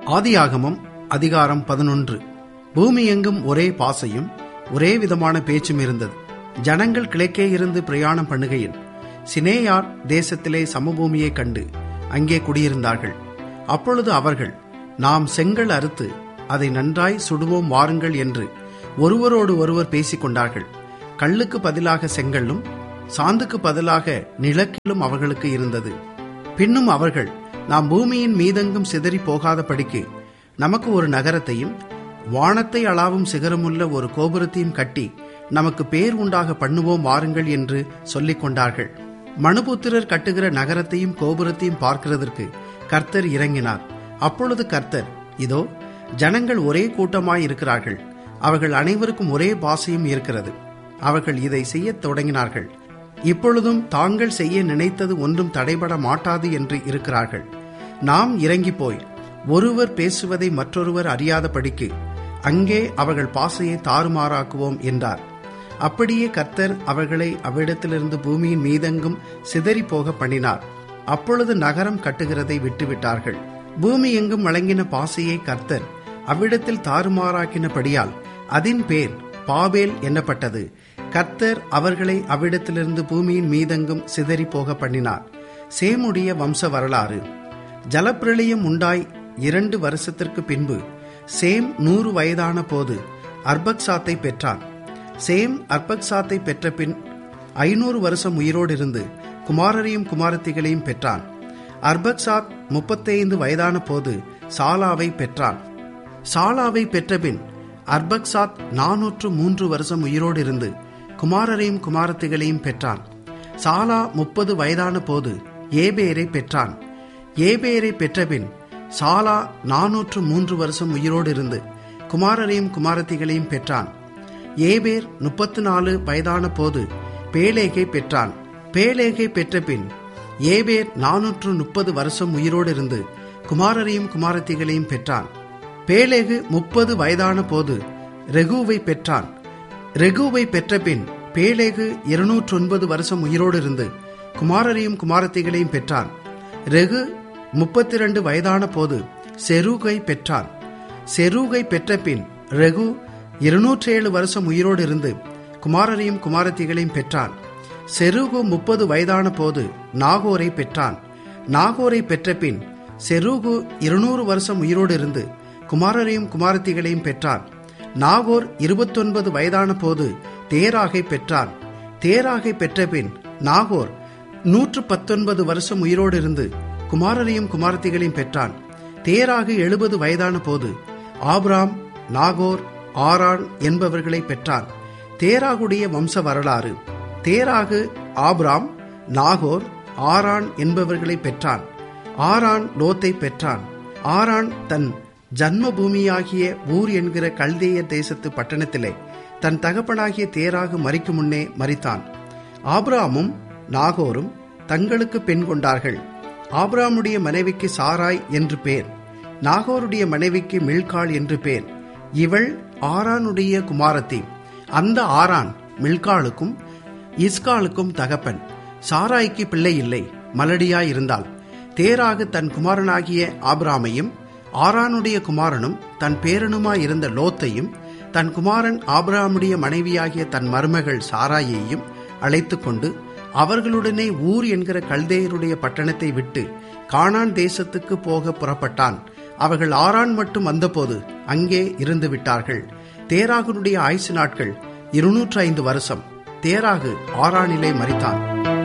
ஆதியாகமம் அதிகாரம் பதினொன்று பூமி எங்கும் ஒரே பாசையும் ஒரே விதமான பேச்சும் இருந்தது ஜனங்கள் கிழக்கே இருந்து பிரயாணம் பண்ணுகையில் சினேயார் தேசத்திலே சமபூமியைக் கண்டு அங்கே குடியிருந்தார்கள் அப்பொழுது அவர்கள் நாம் செங்கல் அறுத்து அதை நன்றாய் சுடுவோம் வாருங்கள் என்று ஒருவரோடு ஒருவர் பேசிக் கொண்டார்கள் கல்லுக்கு பதிலாக செங்கல்லும் சாந்துக்கு பதிலாக நிலக்கிலும் அவர்களுக்கு இருந்தது பின்னும் அவர்கள் நாம் பூமியின் மீதெங்கும் சிதறி போகாதபடிக்கு நமக்கு ஒரு நகரத்தையும் வானத்தை அளாவும் சிகரமுள்ள ஒரு கோபுரத்தையும் கட்டி நமக்கு பேர் உண்டாக பண்ணுவோம் வாருங்கள் என்று சொல்லிக் கொண்டார்கள் மனுபுத்திரர் கட்டுகிற நகரத்தையும் கோபுரத்தையும் பார்க்கிறதற்கு கர்த்தர் இறங்கினார் அப்பொழுது கர்த்தர் இதோ ஜனங்கள் ஒரே கூட்டமாய் இருக்கிறார்கள் அவர்கள் அனைவருக்கும் ஒரே பாசையும் இருக்கிறது அவர்கள் இதை செய்யத் தொடங்கினார்கள் இப்பொழுதும் தாங்கள் செய்ய நினைத்தது ஒன்றும் தடைபட மாட்டாது என்று இருக்கிறார்கள் நாம் இறங்கி போய் ஒருவர் பேசுவதை மற்றொருவர் அறியாதபடிக்கு அங்கே அவர்கள் பாசையை தாறுமாறாக்குவோம் என்றார் அப்படியே கர்த்தர் அவர்களை அவ்விடத்திலிருந்து பூமியின் மீதெங்கும் சிதறி போக பண்ணினார் அப்பொழுது நகரம் கட்டுகிறதை விட்டுவிட்டார்கள் பூமி எங்கும் வழங்கின பாசையை கர்த்தர் அவ்விடத்தில் தாறுமாறாக்கினபடியால் அதின் பேர் பாபேல் என்னப்பட்டது கர்த்தர் அவர்களை அவ்விடத்திலிருந்து பூமியின் மீதெங்கும் சிதறி போக பண்ணினார் சேமுடைய வம்ச வரலாறு ஜலப்பிரளயம் உண்டாய் இரண்டு வருஷத்திற்கு பின்பு சேம் நூறு வயதான போது அர்பக்சாத்தை பெற்றான் சேம் அர்பக்சாத்தை பெற்ற பின் ஐநூறு வருஷம் உயிரோடு இருந்து குமாரரையும் குமாரத்திகளையும் பெற்றான் அர்பக்சாத் முப்பத்தைந்து வயதான போது சாலாவை பெற்றான் சாலாவை பெற்றபின் அர்பக்சாத் நானூற்று மூன்று வருஷம் உயிரோடு இருந்து குமாரரையும் குமாரத்திகளையும் பெற்றான் சாலா முப்பது வயதான போது ஏபேரை பெற்றான் ஏபேரை பெற்றபின் சாலா நானூற்று மூன்று வருஷம் உயிரோடு இருந்து குமாரரையும் குமாரத்திகளையும் பெற்றான் ஏபேர் முப்பத்து நாலு வயதான போது பேலேகை பெற்றான் பேலேகை பெற்றபின் ஏபேர் நானூற்று முப்பது வருஷம் உயிரோடு இருந்து குமாரரையும் குமாரத்திகளையும் பெற்றான் பேலேகு முப்பது வயதான போது ரெகுவை பெற்றான் ரெகுவை பெற்றபின் பேலேகு இருநூற்று ஒன்பது வருஷம் உயிரோடு இருந்து குமாரரையும் குமாரத்திகளையும் பெற்றான் ரெகு முப்பத்தி இரண்டு வயதான போது செருகை பெற்றான் செருகை பெற்றபின் ரெகு இருநூற்றி ஏழு வருஷம் உயிரோடு இருந்து குமாரரையும் குமாரத்திகளையும் பெற்றான் செருகு முப்பது வயதான போது நாகோரை பெற்றான் நாகோரை பெற்றபின் செருகு இருநூறு வருஷம் உயிரோடு இருந்து குமாரரையும் குமாரத்திகளையும் பெற்றான் நாகோர் இருபத்தொன்பது வயதான போது தேராகை பெற்றான் தேராகை பெற்றபின் நாகோர் நூற்று பத்தொன்பது வருஷம் உயிரோடு இருந்து குமாரரையும் குமாரத்திகளையும் பெற்றான் தேராகு எழுபது வயதான போது ஆப்ராம் நாகோர் ஆரான் என்பவர்களை பெற்றான் தேராகுடைய வம்ச வரலாறு தேராகு ஆப்ராம் நாகோர் ஆரான் என்பவர்களை பெற்றான் ஆரான் லோத்தை பெற்றான் ஆரான் தன் ஜன்ம பூமியாகிய ஊர் என்கிற கல்தேய தேசத்து பட்டணத்திலே தன் தகப்பனாகிய தேராகு மறிக்கும் முன்னே மறித்தான் ஆப்ராமும் நாகோரும் தங்களுக்கு பெண் கொண்டார்கள் ஆப்ராமுடைய மனைவிக்கு சாராய் என்று பேர் நாகோருடைய மனைவிக்கு மில்காள் என்று பேர் இவள் ஆரானுடைய குமாரத்தி அந்த ஆரான் மில்காளுக்கும் இஸ்காலுக்கும் தகப்பன் சாராய்க்கு பிள்ளை இல்லை மலடியாயிருந்தாள் தேராகு தன் குமாரனாகிய ஆப்ராமையும் ஆரானுடைய குமாரனும் தன் பேரனுமாயிருந்த லோத்தையும் தன் குமாரன் ஆப்ராமுடைய மனைவியாகிய தன் மருமகள் சாராயையும் அழைத்து கொண்டு அவர்களுடனே ஊர் என்கிற கல்தேயருடைய பட்டணத்தை விட்டு கானான் தேசத்துக்கு போக புறப்பட்டான் அவர்கள் ஆரான் மட்டும் வந்தபோது அங்கே இருந்து விட்டார்கள் தேராகனுடைய ஆயுசு நாட்கள் இருநூற்று ஐந்து வருஷம் தேராகு ஆரானிலே மறித்தான்